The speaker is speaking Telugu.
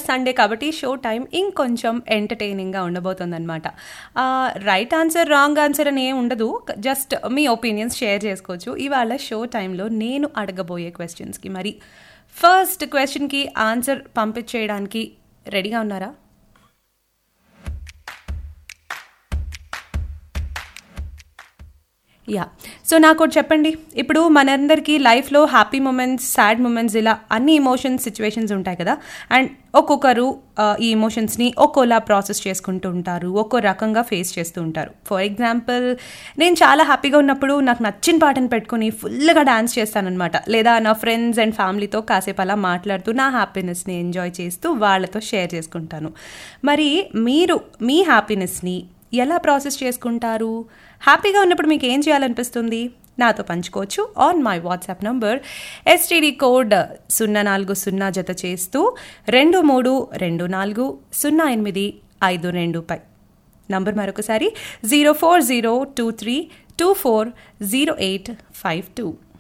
సండే కాబట్టి షో టైం ఇంకొంచెం ఎంటర్టైనింగ్గా ఉండబోతుందన్నమాట రైట్ ఆన్సర్ రాంగ్ ఆన్సర్ అని ఏం ఉండదు జస్ట్ మీ ఒపీనియన్స్ షేర్ చేసుకోవచ్చు ఇవాళ షో టైంలో నేను అడగబోయే క్వశ్చన్స్కి మరి ఫస్ట్ క్వశ్చన్కి ఆన్సర్ పంపించేయడానికి రెడీగా ఉన్నారా యా సో నాకు ఒకటి చెప్పండి ఇప్పుడు మనందరికీ లైఫ్లో హ్యాపీ మూమెంట్స్ సాడ్ మూమెంట్స్ ఇలా అన్ని ఇమోషన్స్ సిచ్యువేషన్స్ ఉంటాయి కదా అండ్ ఒక్కొక్కరు ఆ, ఈ ఇమోషన్స్ని ఒక్కోలా ప్రాసెస్ చేసుకుంటూ ఉంటారు ఒక్కో రకంగా ఫేస్ చేస్తూ ఉంటారు ఫర్ ఎగ్జాంపుల్ నేను చాలా హ్యాపీగా ఉన్నప్పుడు నాకు నచ్చిన పాటను పెట్టుకుని ఫుల్గా డాన్స్ చేస్తానన్నమాట లేదా నా ఫ్రెండ్స్ అండ్ ఫ్యామిలీతో కాసేపు అలా మాట్లాడుతూ నా హ్యాపీనెస్ని ఎంజాయ్ చేస్తూ వాళ్ళతో షేర్ చేసుకుంటాను మరి మీరు మీ హ్యాపీనెస్ని ఎలా ప్రాసెస్ చేసుకుంటారు హ్యాపీగా ఉన్నప్పుడు మీకు ఏం చేయాలనిపిస్తుంది నాతో పంచుకోవచ్చు on my WhatsApp number STD code సున్నా నాలుగు సున్నా జత చేస్తూ రెండు మూడు రెండు నాలుగు సున్నా ఎనిమిది ఐదు రెండుపై నంబర్ మరొకసారి zero four zero two three two four zero eight five two